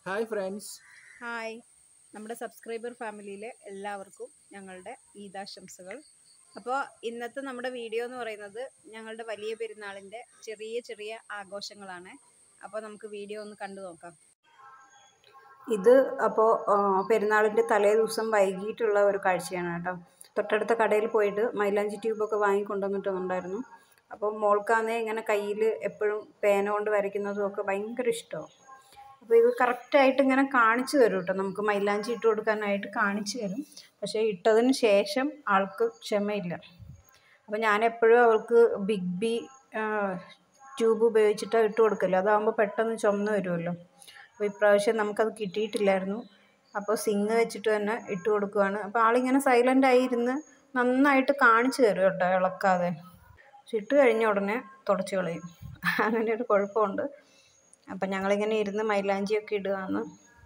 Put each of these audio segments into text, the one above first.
Hi friends hi നമ്മുടെ subscriber ഫാമിലിയിലെ എല്ലാവർക്കും ഞങ്ങളുടെ ഈദാശംസകൾ അപ്പോൾ ഇന്നത്തെ നമ്മുടെ വീഡിയോ എന്ന് പറയുന്നത് ഞങ്ങളുടെ വലിയ പെരുന്നാളിൻ്റെ ചെറിയ ചെറിയ ആഘോഷങ്ങളാണ് അപ്പോൾ നമുക്ക് വീഡിയോ ഒന്ന് കണ്ടു നോക്കാം ഇത് അപ്പോൾ പെരുന്നാളിൻ്റെ തലേ ദിവസം വൈകിട്ടുള്ള ഒരു കാഴ്ചയാണ് കേട്ടോ തൊട്ടടുത്ത കടയിൽ പോയിട്ട് മൈലാഞ്ചി ട്യൂബൊക്കെ വാങ്ങിക്കൊണ്ടുവന്നിട്ടുണ്ടായിരുന്നു അപ്പോൾ മോൾക്കാന്നേ ഇങ്ങനെ കയ്യിൽ എപ്പോഴും പേന കൊണ്ട് വരയ്ക്കുന്നതും ഒക്കെ ഭയങ്കര ഇഷ്ടമാണ് അപ്പോൾ ഇത് കറക്റ്റായിട്ട് ഇങ്ങനെ കാണിച്ചു തരും കേട്ടോ നമുക്ക് മൈലാഞ്ചി ഇട്ട് കൊടുക്കാനായിട്ട് കാണിച്ചു തരും പക്ഷേ ഇട്ടതിന് ശേഷം ആൾക്ക് ക്ഷമയില്ല അപ്പോൾ ഞാൻ എപ്പോഴും അവൾക്ക് ബിഗ് ബി ട്യൂബ് ഉപയോഗിച്ചിട്ട് ഇട്ട് കൊടുക്കല്ലോ അതാകുമ്പോൾ പെട്ടെന്ന് ചുമന്ന് വരുമല്ലോ അപ്പോൾ ഇപ്രാവശ്യം നമുക്കത് കിട്ടിയിട്ടില്ലായിരുന്നു അപ്പോൾ സിങ് വെച്ചിട്ട് തന്നെ ഇട്ട് കൊടുക്കുവാണ് അപ്പോൾ ആളിങ്ങനെ സൈലൻ്റ് ആയിരുന്ന് നന്നായിട്ട് കാണിച്ചു തരും കേട്ടോ ഇളക്കാതെ പക്ഷെ ഇട്ട് കഴിഞ്ഞ ഉടനെ തുടച്ച് കളയും അങ്ങനെ ഒരു കുഴപ്പമുണ്ട് അപ്പം ഞങ്ങളിങ്ങനെ ഇരുന്ന് മൈലാഞ്ചിയൊക്കെ ഇടുകയാണ്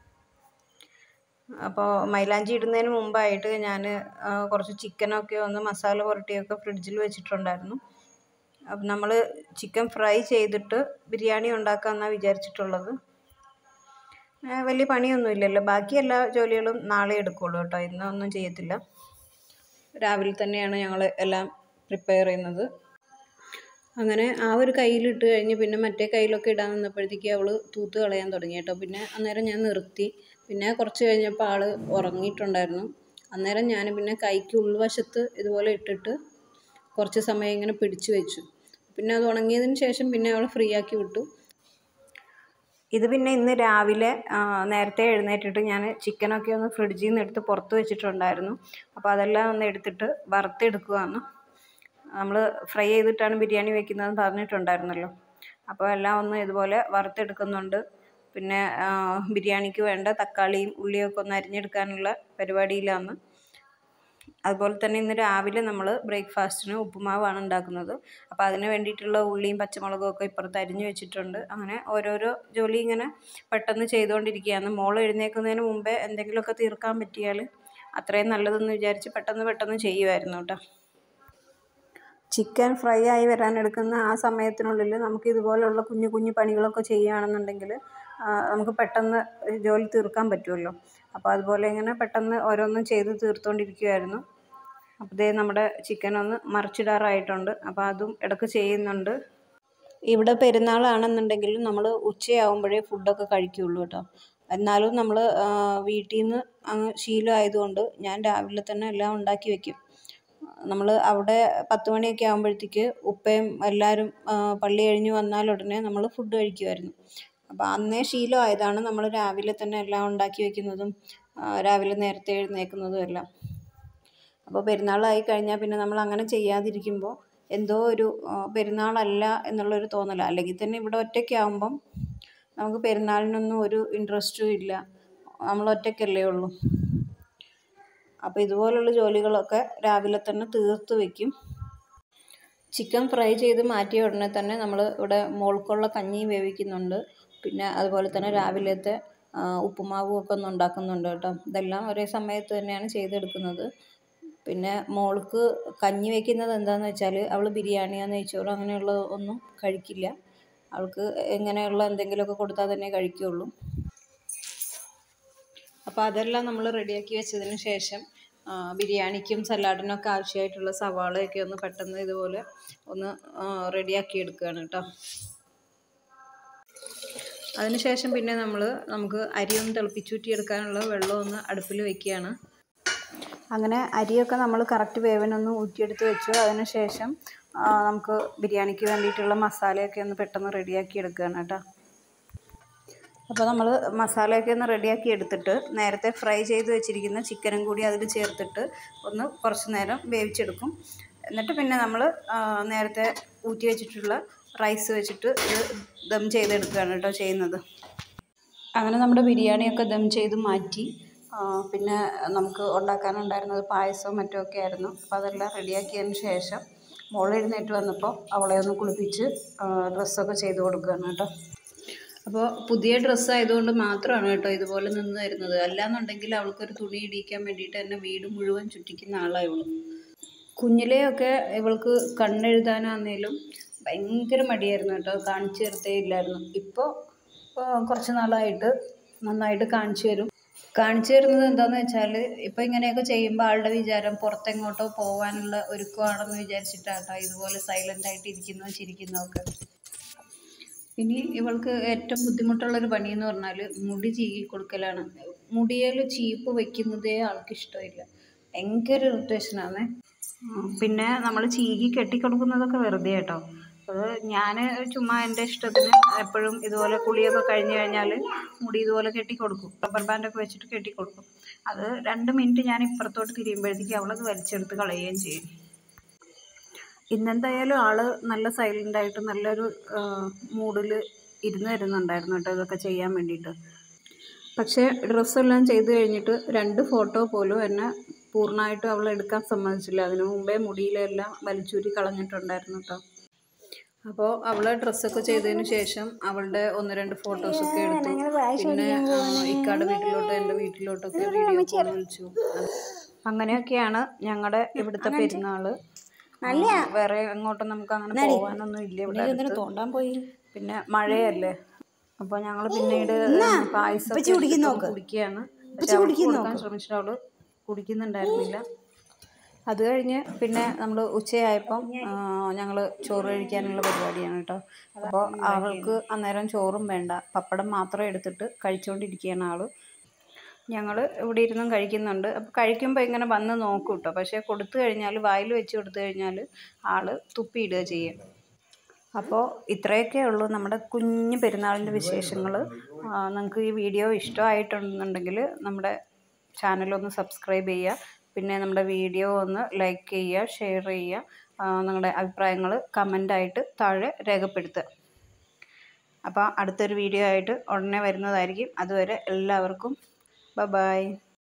അപ്പോൾ മൈലാഞ്ചി ഇടുന്നതിന് മുമ്പായിട്ട് ഞാൻ കുറച്ച് ചിക്കനൊക്കെ ഒന്ന് മസാല പുരട്ടിയൊക്കെ ഫ്രിഡ്ജിൽ വെച്ചിട്ടുണ്ടായിരുന്നു അപ്പം നമ്മൾ ചിക്കൻ ഫ്രൈ ചെയ്തിട്ട് ബിരിയാണി ഉണ്ടാക്കാമെന്നാണ് വിചാരിച്ചിട്ടുള്ളത് വലിയ പണിയൊന്നുമില്ലല്ലോ ബാക്കി എല്ലാ ജോലികളും നാളെ എടുക്കുള്ളൂ കേട്ടോ ഇന്നൊന്നും ചെയ്യത്തില്ല രാവിലെ തന്നെയാണ് ഞങ്ങൾ എല്ലാം പ്രിപ്പയർ ചെയ്യുന്നത് അങ്ങനെ ആ ഒരു കയ്യിലിട്ട് കഴിഞ്ഞ് പിന്നെ മറ്റേ കയ്യിലൊക്കെ ഇടാൻ നിന്നപ്പോഴത്തേക്ക് അവൾ തൂത്ത് കളയാൻ തുടങ്ങി കേട്ടോ പിന്നെ അന്നേരം ഞാൻ നിർത്തി പിന്നെ കുറച്ച് കഴിഞ്ഞപ്പോൾ ആൾ ഉറങ്ങിയിട്ടുണ്ടായിരുന്നു അന്നേരം ഞാൻ പിന്നെ കൈക്ക് ഉൾവശത്ത് ഇതുപോലെ ഇട്ടിട്ട് കുറച്ച് സമയം ഇങ്ങനെ പിടിച്ചു വെച്ചു പിന്നെ അത് ഉണങ്ങിയതിന് ശേഷം പിന്നെ അവൾ ഫ്രീ ആക്കി വിട്ടു ഇത് പിന്നെ ഇന്ന് രാവിലെ നേരത്തെ എഴുന്നേറ്റിട്ട് ഞാൻ ചിക്കനൊക്കെ ഒന്ന് ഫ്രിഡ്ജിൽ നിന്ന് എടുത്ത് പുറത്ത് വെച്ചിട്ടുണ്ടായിരുന്നു അപ്പോൾ അതെല്ലാം ഒന്ന് എടുത്തിട്ട് വറുത്തെടുക്കുകയാണ് നമ്മൾ ഫ്രൈ ചെയ്തിട്ടാണ് ബിരിയാണി വെക്കുന്നതെന്ന് പറഞ്ഞിട്ടുണ്ടായിരുന്നല്ലോ അപ്പോൾ എല്ലാം ഒന്ന് ഇതുപോലെ വറുത്തെടുക്കുന്നുണ്ട് പിന്നെ ബിരിയാണിക്ക് വേണ്ട തക്കാളിയും ഉള്ളിയൊക്കെ ഒന്ന് അരിഞ്ഞെടുക്കാനുള്ള പരിപാടിയിലാണ് അതുപോലെ തന്നെ ഇന്ന് രാവിലെ നമ്മൾ ബ്രേക്ക്ഫാസ്റ്റിന് ഉപ്പുമാവാണ് ഉണ്ടാക്കുന്നത് അപ്പോൾ അതിന് വേണ്ടിയിട്ടുള്ള ഉള്ളിയും പച്ചമുളകും ഒക്കെ ഇപ്പുറത്ത് അരിഞ്ഞു വെച്ചിട്ടുണ്ട് അങ്ങനെ ഓരോരോ ജോലി ഇങ്ങനെ പെട്ടെന്ന് ചെയ്തുകൊണ്ടിരിക്കുകയാണ് മോൾ എഴുന്നേൽക്കുന്നതിന് മുമ്പേ എന്തെങ്കിലുമൊക്കെ തീർക്കാൻ പറ്റിയാൽ അത്രയും നല്ലതെന്ന് വിചാരിച്ച് പെട്ടെന്ന് പെട്ടെന്ന് ചെയ്യുമായിരുന്നു കേട്ടോ ചിക്കൻ ഫ്രൈ ആയി വരാൻ എടുക്കുന്ന ആ സമയത്തിനുള്ളിൽ നമുക്ക് ഇതുപോലുള്ള കുഞ്ഞു കുഞ്ഞു പണികളൊക്കെ ചെയ്യുകയാണെന്നുണ്ടെങ്കിൽ നമുക്ക് പെട്ടെന്ന് ജോലി തീർക്കാൻ പറ്റുമല്ലോ അപ്പോൾ അതുപോലെ ഇങ്ങനെ പെട്ടെന്ന് ഓരോന്നും ചെയ്ത് തീർത്തുകൊണ്ടിരിക്കുമായിരുന്നു അപ്പോൾ ഇതേ നമ്മുടെ ചിക്കൻ ഒന്ന് മറിച്ചിടാറായിട്ടുണ്ട് അപ്പോൾ അതും ഇടയ്ക്ക് ചെയ്യുന്നുണ്ട് ഇവിടെ പെരുന്നാളാണെന്നുണ്ടെങ്കിൽ നമ്മൾ ഉച്ചയാകുമ്പോഴേ ഫുഡൊക്കെ കഴിക്കുകയുള്ളൂ കേട്ടോ എന്നാലും നമ്മൾ വീട്ടിൽ നിന്ന് അങ്ങ് ശീലമായതുകൊണ്ട് ഞാൻ രാവിലെ തന്നെ എല്ലാം ഉണ്ടാക്കി വെക്കും നമ്മൾ അവിടെ പത്ത് മണിയൊക്കെ ആകുമ്പോഴത്തേക്ക് ഉപ്പയും എല്ലാവരും പള്ളി കഴിഞ്ഞ് വന്നാൽ ഉടനെ നമ്മൾ ഫുഡ് കഴിക്കുമായിരുന്നു അപ്പോൾ അന്നേ ശീലമായതാണ് നമ്മൾ രാവിലെ തന്നെ എല്ലാം ഉണ്ടാക്കി വെക്കുന്നതും രാവിലെ നേരത്തെ എഴുന്നേൽക്കുന്നതും എല്ലാം അപ്പോൾ പെരുന്നാളായി കഴിഞ്ഞാൽ പിന്നെ നമ്മൾ അങ്ങനെ ചെയ്യാതിരിക്കുമ്പോൾ എന്തോ ഒരു പെരുന്നാളല്ല എന്നുള്ളൊരു തോന്നല അല്ലെങ്കിൽ തന്നെ ഇവിടെ ഒറ്റയ്ക്കാവുമ്പം നമുക്ക് പെരുന്നാളിനൊന്നും ഒരു ഇൻട്രസ്റ്റും ഇല്ല നമ്മൾ ഒറ്റയ്ക്കല്ലേ ഉള്ളൂ അപ്പോൾ ഇതുപോലുള്ള ജോലികളൊക്കെ രാവിലെ തന്നെ തീർത്ത് വെക്കും ചിക്കൻ ഫ്രൈ ചെയ്ത് മാറ്റിയ ഉടനെ തന്നെ നമ്മൾ ഇവിടെ മോൾക്കുള്ള കഞ്ഞി വേവിക്കുന്നുണ്ട് പിന്നെ അതുപോലെ തന്നെ രാവിലത്തെ ഉപ്പുമാവും ഒക്കെ ഒന്ന് ഉണ്ടാക്കുന്നുണ്ട് കേട്ടോ ഇതെല്ലാം ഒരേ സമയത്ത് തന്നെയാണ് ചെയ്തെടുക്കുന്നത് പിന്നെ മോൾക്ക് കഞ്ഞി വെക്കുന്നത് എന്താണെന്ന് വെച്ചാൽ അവൾ ബിരിയാണിയോ നെയ്ച്ചോറോ അങ്ങനെയുള്ള ഒന്നും കഴിക്കില്ല അവൾക്ക് ഇങ്ങനെയുള്ള എന്തെങ്കിലുമൊക്കെ കൊടുത്താൽ തന്നെ കഴിക്കുകയുള്ളൂ അപ്പോൾ അതെല്ലാം നമ്മൾ റെഡിയാക്കി വെച്ചതിന് ശേഷം ബിരിയാണിക്കും സലാഡിനൊക്കെ ആവശ്യമായിട്ടുള്ള സവാളയൊക്കെ ഒന്ന് പെട്ടെന്ന് ഇതുപോലെ ഒന്ന് റെഡിയാക്കി എടുക്കുകയാണ് കേട്ടോ അതിനുശേഷം പിന്നെ നമ്മൾ നമുക്ക് അരി ഒന്ന് തിളപ്പിച്ചൂറ്റിയെടുക്കാനുള്ള വെള്ളം ഒന്ന് അടുപ്പിൽ വെക്കുകയാണ് അങ്ങനെ അരിയൊക്കെ നമ്മൾ കറക്റ്റ് വേവിനൊന്ന് ഊറ്റിയെടുത്ത് വെച്ചു അതിനുശേഷം നമുക്ക് ബിരിയാണിക്ക് വേണ്ടിയിട്ടുള്ള മസാലയൊക്കെ ഒന്ന് പെട്ടെന്ന് റെഡിയാക്കി എടുക്കുകയാണ് കേട്ടോ അപ്പോൾ നമ്മൾ മസാലയൊക്കെ ഒന്ന് റെഡിയാക്കി എടുത്തിട്ട് നേരത്തെ ഫ്രൈ ചെയ്ത് വെച്ചിരിക്കുന്ന ചിക്കനും കൂടി അതിൽ ചേർത്തിട്ട് ഒന്ന് കുറച്ച് നേരം വേവിച്ചെടുക്കും എന്നിട്ട് പിന്നെ നമ്മൾ നേരത്തെ ഊറ്റി വെച്ചിട്ടുള്ള റൈസ് വെച്ചിട്ട് ഇത് ദം ചെയ്തെടുക്കുകയാണ് കേട്ടോ ചെയ്യുന്നത് അങ്ങനെ നമ്മുടെ ബിരിയാണിയൊക്കെ ദം ചെയ്ത് മാറ്റി പിന്നെ നമുക്ക് ഉണ്ടാക്കാനുണ്ടായിരുന്നത് പായസവും മറ്റുമൊക്കെ ആയിരുന്നു അപ്പോൾ അതെല്ലാം റെഡിയാക്കിയതിന് ശേഷം മോൾ എഴുന്നേറ്റ് വന്നപ്പോൾ അവളെ ഒന്ന് കുളിപ്പിച്ച് ഡ്രസ്സൊക്കെ ചെയ്ത് കൊടുക്കുകയാണ് കേട്ടോ അപ്പോൾ പുതിയ ഡ്രസ്സ് ആയതുകൊണ്ട് മാത്രമാണ് കേട്ടോ ഇതുപോലെ നിന്ന് തരുന്നത് അല്ലാന്നുണ്ടെങ്കിൽ അവൾക്കൊരു തുണി ഇടിക്കാൻ വേണ്ടിയിട്ട് തന്നെ വീട് മുഴുവൻ ചുറ്റിക്കുന്ന ആളായുള്ളൂ കുഞ്ഞിലെയൊക്കെ ഇവൾക്ക് കണ്ണെഴുതാനാന്നേലും ഭയങ്കര മടിയായിരുന്നു കേട്ടോ കാണിച്ചു തരത്തേ ഇല്ലായിരുന്നു ഇപ്പോൾ കുറച്ച് നാളായിട്ട് നന്നായിട്ട് കാണിച്ചു തരും കാണിച്ചു തരുന്നത് എന്താണെന്ന് വെച്ചാൽ ഇപ്പോൾ ഇങ്ങനെയൊക്കെ ചെയ്യുമ്പോൾ ആളുടെ വിചാരം പുറത്തെങ്ങോട്ടോ പോകാനുള്ള ഒരുക്കമാണെന്ന് വിചാരിച്ചിട്ടാട്ടോ ഇതുപോലെ സൈലൻ്റ് ആയിട്ട് ഇരിക്കുന്നതും ചിരിക്കുന്നതൊക്കെ ഇനി ഇവൾക്ക് ഏറ്റവും ബുദ്ധിമുട്ടുള്ളൊരു പണിയെന്ന് പറഞ്ഞാൽ മുടി ചീകി കൊടുക്കലാണ് മുടിയിൽ ചീപ്പ് വെക്കുന്നതേ ആൾക്ക് ഇഷ്ടമില്ല ഭയങ്കര ഇറിറ്റേഷനാണ് പിന്നെ നമ്മൾ ചീകി കെട്ടിക്കൊടുക്കുന്നതൊക്കെ വെറുതെ കേട്ടോ അത് ഞാൻ ചുമ്മാ എൻ്റെ ഇഷ്ടത്തിന് എപ്പോഴും ഇതുപോലെ കുളിയൊക്കെ കഴിഞ്ഞ് കഴിഞ്ഞാൽ മുടി ഇതുപോലെ കെട്ടിക്കൊടുക്കും റബ്ബർ ബാൻഡൊക്കെ വെച്ചിട്ട് കെട്ടിക്കൊടുക്കും അത് രണ്ട് മിനിറ്റ് ഞാൻ ഇപ്പുറത്തോട്ട് തിരിയുമ്പോഴത്തേക്ക് അവളത് വലിച്ചെടുത്ത് കളയുകയും ചെയ്യും ഇന്നെന്തായാലും ആള് നല്ല സൈലൻ്റ് ആയിട്ട് നല്ലൊരു മൂഡിൽ ഇരുന്ന് തരുന്നുണ്ടായിരുന്നു കേട്ടോ ഇതൊക്കെ ചെയ്യാൻ വേണ്ടിയിട്ട് പക്ഷേ ഡ്രസ്സെല്ലാം ചെയ്ത് കഴിഞ്ഞിട്ട് രണ്ട് ഫോട്ടോ പോലും എന്നെ പൂർണ്ണമായിട്ടും അവൾ എടുക്കാൻ സമ്മതിച്ചില്ല അതിനു മുമ്പേ മുടിയിലെല്ലാം വലിച്ചൂരി കളഞ്ഞിട്ടുണ്ടായിരുന്നു കേട്ടോ അപ്പോൾ അവൾ ഡ്രസ്സൊക്കെ ചെയ്തതിന് ശേഷം അവളുടെ ഒന്ന് രണ്ട് ഫോട്ടോസൊക്കെ എടുത്തു പിന്നെ ആ, ഇക്കാടെ വീട്ടിലോട്ട് എൻ്റെ വീട്ടിലോട്ടൊക്കെ വീഡിയോ കോൾ വിളിച്ചു അങ്ങനെയൊക്കെയാണ് ഞങ്ങളുടെ ഇവിടുത്തെ പെരുന്നാള് ആ, വേറെ എങ്ങോട്ടും നമുക്ക് അങ്ങനെ പോകാനൊന്നും ഇല്ല ഇവിടെ അടുത്ത്. തോണ്ടാൻ പോയി പിന്നെ മഴയല്ലേ അപ്പൊ ഞങ്ങള് പിന്നീട് പായസം കുടിക്കുകയാണ് പക്ഷെ അവൾക്ക് കൊടുക്കാൻ ശ്രമിച്ചിട്ട് അവള് കുടിക്കുന്നുണ്ടായിരുന്നില്ല അത് കഴിഞ്ഞ് പിന്നെ നമ്മൾ ഉച്ചയായപ്പം ഞങ്ങൾ ചോറ് കഴിക്കാനുള്ള പരിപാടിയാണ് കേട്ടോ അപ്പോൾ അവൾക്ക് അന്നേരം ചോറും വേണ്ട പപ്പടം മാത്രം എടുത്തിട്ട് കഴിച്ചുകൊണ്ടിരിക്കുകയാണ് ആള് ഞങ്ങൾ ഇവിടെ ഇരുന്നും കഴിക്കുന്നുണ്ട് അപ്പോൾ കഴിക്കുമ്പോൾ ഇങ്ങനെ വന്ന് നോക്കും കേട്ടോ പക്ഷേ കൊടുത്തു കഴിഞ്ഞാൽ വായിൽ വെച്ച് കൊടുത്തു കഴിഞ്ഞാൽ ആള് തുപ്പിയിടുക ചെയ്യും അപ്പോൾ ഇത്രയൊക്കെ ഉള്ളൂ നമ്മുടെ കുഞ്ഞു പെരുന്നാളിൻ്റെ വിശേഷങ്ങൾ നിങ്ങൾക്ക് ഈ വീഡിയോ ഇഷ്ടമായിട്ടുണ്ടെന്നുണ്ടെങ്കിൽ നമ്മുടെ ചാനലൊന്ന് സബ്സ്ക്രൈബ് ചെയ്യുക പിന്നെ നമ്മുടെ വീഡിയോ ഒന്ന് ലൈക്ക് ചെയ്യുക ഷെയർ ചെയ്യുക ആ, നിങ്ങളുടെ അഭിപ്രായങ്ങൾ കമൻ്റായിട്ട് താഴെ രേഖപ്പെടുത്തുക അപ്പോൾ അടുത്തൊരു വീഡിയോ ആയിട്ട് ഉടനെ വരുന്നതായിരിക്കും അതുവരെ എല്ലാവർക്കും ബ ബായ്